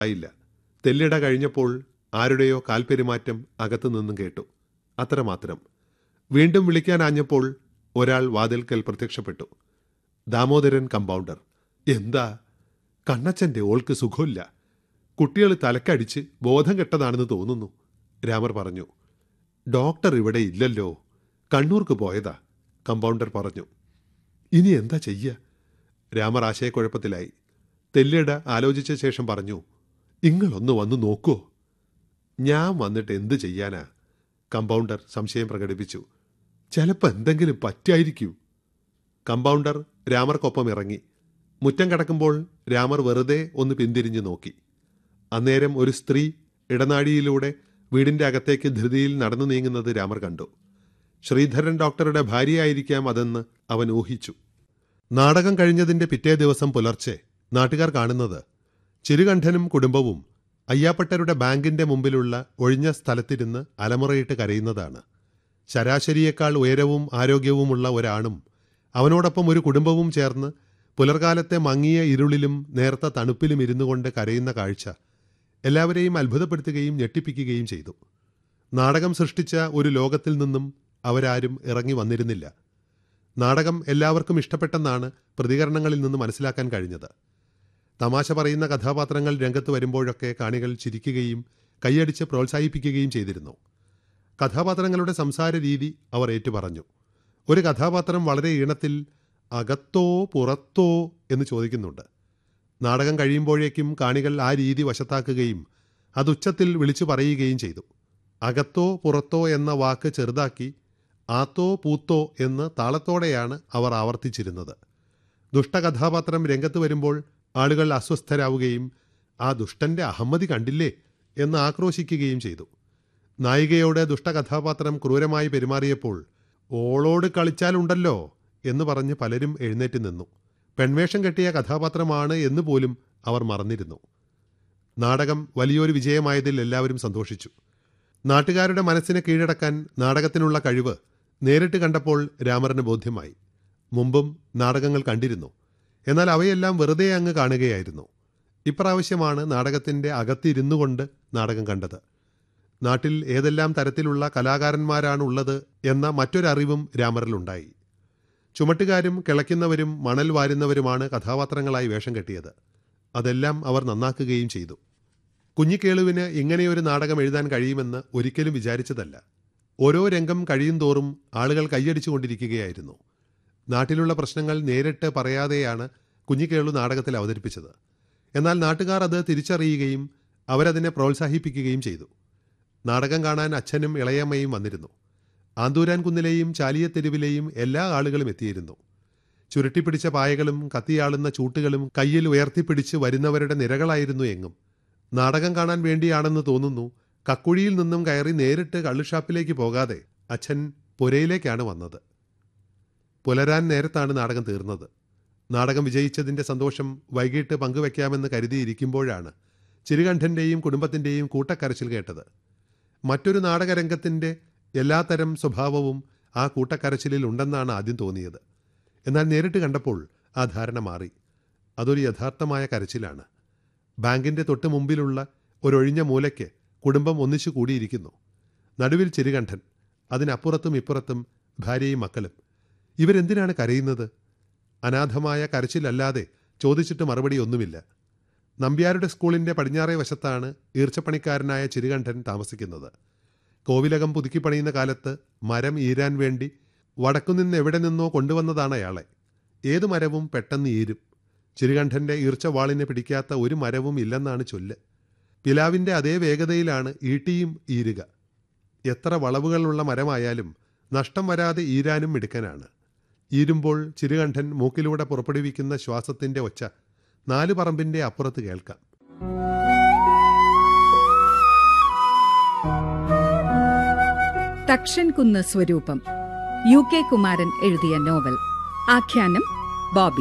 ആയില്ല തെല്ലിട കഴിഞ്ഞപ്പോൾ ആരുടെയോ കാൽപെരുമാറ്റം അകത്തു നിന്നും കേട്ടു അത്രമാത്രം വീണ്ടും വിളിക്കാനാഞ്ഞപ്പോൾ ഒരാൾ വാതിൽക്കൽ പ്രത്യക്ഷപ്പെട്ടു ദാമോദരൻ കമ്പൗണ്ടർ എന്താ കണ്ണച്ചന്റെ ഓൾക്ക് സുഖമില്ല കുട്ടികൾ തലക്കടിച്ച് ബോധം കെട്ടതാണെന്ന് തോന്നുന്നു രാമർ പറഞ്ഞു ഡോക്ടർ ഇവിടെ ഇല്ലല്ലോ കണ്ണൂർക്ക് പോയതാ കമ്പൗണ്ടർ പറഞ്ഞു ഇനി എന്താ ചെയ്യ രാമർ ആശയക്കുഴപ്പത്തിലായി തെല്ലിട ആലോചിച്ച ശേഷം പറഞ്ഞു ഇങ്ങളൊന്ന് വന്നു നോക്കൂ ഞാൻ വന്നിട്ട് എന്ത് ചെയ്യാനാ കമ്പൗണ്ടർ സംശയം പ്രകടിപ്പിച്ചു ചിലപ്പോൾ എന്തെങ്കിലും പറ്റായിരിക്കൂ കമ്പൗണ്ടർ രാമർക്കൊപ്പം ഇറങ്ങി മുറ്റം കടക്കുമ്പോൾ രാമർ വെറുതെ ഒന്ന് പിന്തിരിഞ്ഞു നോക്കി അന്നേരം ഒരു സ്ത്രീ ഇടനാഴിയിലൂടെ വീടിന്റെ അകത്തേക്ക് ധൃതിയിൽ നടന്നു നീങ്ങുന്നത് രാമർ കണ്ടു ശ്രീധരൻ ഡോക്ടറുടെ ഭാര്യയായിരിക്കാം അതെന്ന് അവൻ ഊഹിച്ചു നാടകം കഴിഞ്ഞതിന്റെ പിറ്റേ ദിവസം പുലർച്ചെ നാട്ടുകാർ കാണുന്നത് ചിരുകണ്ഠനും കുടുംബവും അയ്യാപ്പട്ടരുടെ ബാങ്കിന്റെ മുമ്പിലുള്ള ഒഴിഞ്ഞ സ്ഥലത്തിരുന്ന് അലമുറയിട്ട് കരയുന്നതാണ് ശരാശരിയേക്കാൾ ഉയരവും ആരോഗ്യവുമുള്ള ഒരാണും അവനോടൊപ്പം ഒരു കുടുംബവും ചേർന്ന് പുലർകാലത്തെ മങ്ങിയ ഇരുളിലും നേർത്ത തണുപ്പിലും ഇരുന്നു കൊണ്ട് കരയുന്ന കാഴ്ച എല്ലാവരെയും അത്ഭുതപ്പെടുത്തുകയും ഞെട്ടിപ്പിക്കുകയും ചെയ്തു നാടകം സൃഷ്ടിച്ച ഒരു ലോകത്തിൽ നിന്നും അവരാരും ഇറങ്ങി വന്നിരുന്നില്ല നാടകം എല്ലാവർക്കും ഇഷ്ടപ്പെട്ടെന്നാണ് പ്രതികരണങ്ങളിൽ നിന്ന് മനസ്സിലാക്കാൻ കഴിഞ്ഞത് തമാശ പറയുന്ന കഥാപാത്രങ്ങൾ രംഗത്ത് വരുമ്പോഴൊക്കെ കാണികൾ ചിരിക്കുകയും കൈയടിച്ച് പ്രോത്സാഹിപ്പിക്കുകയും ചെയ്തിരുന്നു കഥാപാത്രങ്ങളുടെ സംസാര രീതി അവർ ഏറ്റുപറഞ്ഞു ഒരു കഥാപാത്രം വളരെ ഈണത്തിൽ അകത്തോ പുറത്തോ എന്ന് ചോദിക്കുന്നുണ്ട് നാടകം കഴിയുമ്പോഴേക്കും കാണികൾ ആ രീതി വശത്താക്കുകയും അത് ഉച്ചത്തിൽ വിളിച്ചു പറയുകയും ചെയ്തു അകത്തോ പുറത്തോ എന്ന വാക്ക് ചെറുതാക്കി ആത്തോ പൂത്തോ എന്ന് താളത്തോടെയാണ് അവർ ആവർത്തിച്ചിരുന്നത് ദുഷ്ടകഥാപാത്രം രംഗത്ത് വരുമ്പോൾ ആളുകൾ അസ്വസ്ഥരാവുകയും ആ ദുഷ്ടന്റെ അഹമ്മതി കണ്ടില്ലേ എന്ന് ആക്രോശിക്കുകയും ചെയ്തു നായികയോട് ദുഷ്ടകഥാപാത്രം ക്രൂരമായി പെരുമാറിയപ്പോൾ ഓളോട് കളിച്ചാലുണ്ടല്ലോ എന്ന് പറഞ്ഞ് പലരും എഴുന്നേറ്റ് നിന്നു പെൺവേഷം കെട്ടിയ കഥാപാത്രമാണ് എന്ന് പോലും അവർ മറന്നിരുന്നു നാടകം വലിയൊരു വിജയമായതിൽ എല്ലാവരും സന്തോഷിച്ചു നാട്ടുകാരുടെ മനസ്സിനെ കീഴടക്കാൻ നാടകത്തിനുള്ള കഴിവ് നേരിട്ട് കണ്ടപ്പോൾ രാമറിന് ബോധ്യമായി മുമ്പും നാടകങ്ങൾ കണ്ടിരുന്നു എന്നാൽ അവയെല്ലാം വെറുതെ അങ്ങ് കാണുകയായിരുന്നു ഇപ്രാവശ്യമാണ് നാടകത്തിൻ്റെ അകത്തിരുന്നു കൊണ്ട് നാടകം കണ്ടത് നാട്ടിൽ ഏതെല്ലാം തരത്തിലുള്ള കലാകാരന്മാരാണുള്ളത് എന്ന മറ്റൊരറിവും രാമറിലുണ്ടായി ചുമട്ടുകാരും കിളയ്ക്കുന്നവരും മണൽ വാരുന്നവരുമാണ് കഥാപാത്രങ്ങളായി വേഷം കെട്ടിയത് അതെല്ലാം അവർ നന്നാക്കുകയും ചെയ്തു കുഞ്ഞിക്കേളുവിന് ഇങ്ങനെയൊരു നാടകം എഴുതാൻ കഴിയുമെന്ന് ഒരിക്കലും വിചാരിച്ചതല്ല ഓരോ രംഗം കഴിയും തോറും ആളുകൾ കൈയടിച്ചുകൊണ്ടിരിക്കുകയായിരുന്നു നാട്ടിലുള്ള പ്രശ്നങ്ങൾ നേരിട്ട് പറയാതെയാണ് കുഞ്ഞിക്കേളു നാടകത്തിൽ അവതരിപ്പിച്ചത് എന്നാൽ നാട്ടുകാർ അത് തിരിച്ചറിയുകയും അവരതിനെ പ്രോത്സാഹിപ്പിക്കുകയും ചെയ്തു നാടകം കാണാൻ അച്ഛനും ഇളയമ്മയും വന്നിരുന്നു ആന്തൂരാൻ കുന്നിലെയും ചാലിയത്തെരുവിലെയും എല്ലാ ആളുകളും എത്തിയിരുന്നു ചുരുട്ടിപ്പിടിച്ച പായകളും കത്തിയാളുന്ന ചൂട്ടുകളും കയ്യിൽ ഉയർത്തിപ്പിടിച്ച് വരുന്നവരുടെ നിരകളായിരുന്നു എങ്ങും നാടകം കാണാൻ വേണ്ടിയാണെന്ന് തോന്നുന്നു കക്കുഴിയിൽ നിന്നും കയറി നേരിട്ട് കള്ളുഷാപ്പിലേക്ക് പോകാതെ അച്ഛൻ പുരയിലേക്കാണ് വന്നത് പുലരാൻ നേരത്താണ് നാടകം തീർന്നത് നാടകം വിജയിച്ചതിന്റെ സന്തോഷം വൈകിട്ട് പങ്കുവെക്കാമെന്ന് കരുതിയിരിക്കുമ്പോഴാണ് ചിരുകണ്ഠന്റെയും കുടുംബത്തിന്റെയും കൂട്ടക്കരച്ചിൽ കേട്ടത് മറ്റൊരു നാടകരംഗത്തിന്റെ എല്ലാത്തരം സ്വഭാവവും ആ കൂട്ടക്കരച്ചിലിൽ ഉണ്ടെന്നാണ് ആദ്യം തോന്നിയത് എന്നാൽ നേരിട്ട് കണ്ടപ്പോൾ ആ ധാരണ മാറി അതൊരു യഥാർത്ഥമായ കരച്ചിലാണ് ബാങ്കിന്റെ തൊട്ട് മുമ്പിലുള്ള ഒരൊഴിഞ്ഞ മൂലയ്ക്ക് കുടുംബം ഒന്നിച്ചു കൂടിയിരിക്കുന്നു നടുവിൽ ചിരുകണ്ഠൻ അതിനപ്പുറത്തും ഇപ്പുറത്തും ഭാര്യയും മക്കളും ഇവരെന്തിനാണ് കരയുന്നത് അനാഥമായ കരച്ചിലല്ലാതെ ചോദിച്ചിട്ട് മറുപടി ഒന്നുമില്ല നമ്പ്യാരുടെ സ്കൂളിന്റെ പടിഞ്ഞാറേ വശത്താണ് ഈർച്ചപ്പണിക്കാരനായ ചിരുകണ്ഠൻ താമസിക്കുന്നത് കോവിലകം പുതുക്കിപ്പണിയുന്ന കാലത്ത് മരം ഈരാൻ വേണ്ടി വടക്കുനിന്ന് എവിടെ നിന്നോ കൊണ്ടുവന്നതാണ് അയാളെ ഏതു മരവും പെട്ടെന്ന് ഈരും ചിരുകണ്ഠന്റെ ഈർച്ചവാളിനെ പിടിക്കാത്ത ഒരു മരവും ഇല്ലെന്നാണ് ചൊല്ല് പിലാവിന്റെ അതേ വേഗതയിലാണ് ഈട്ടിയും ഈരുക എത്ര വളവുകളുള്ള മരമായാലും നഷ്ടം വരാതെ ഈരാനും മിടുക്കനാണ് ഈരുമ്പോൾ ചിരുകണ്ഠൻ മൂക്കിലൂടെ പുറപ്പെടുവിക്കുന്ന ശ്വാസത്തിന്റെ ഒച്ച നാലു പറമ്പിന്റെ അപ്പുറത്ത് കേൾക്കാം തക്ഷൻ കുന്ന് സ്വരൂപം യു കെ കുമാരൻ എഴുതിയ നോവൽ ആഖ്യാനം ബോബി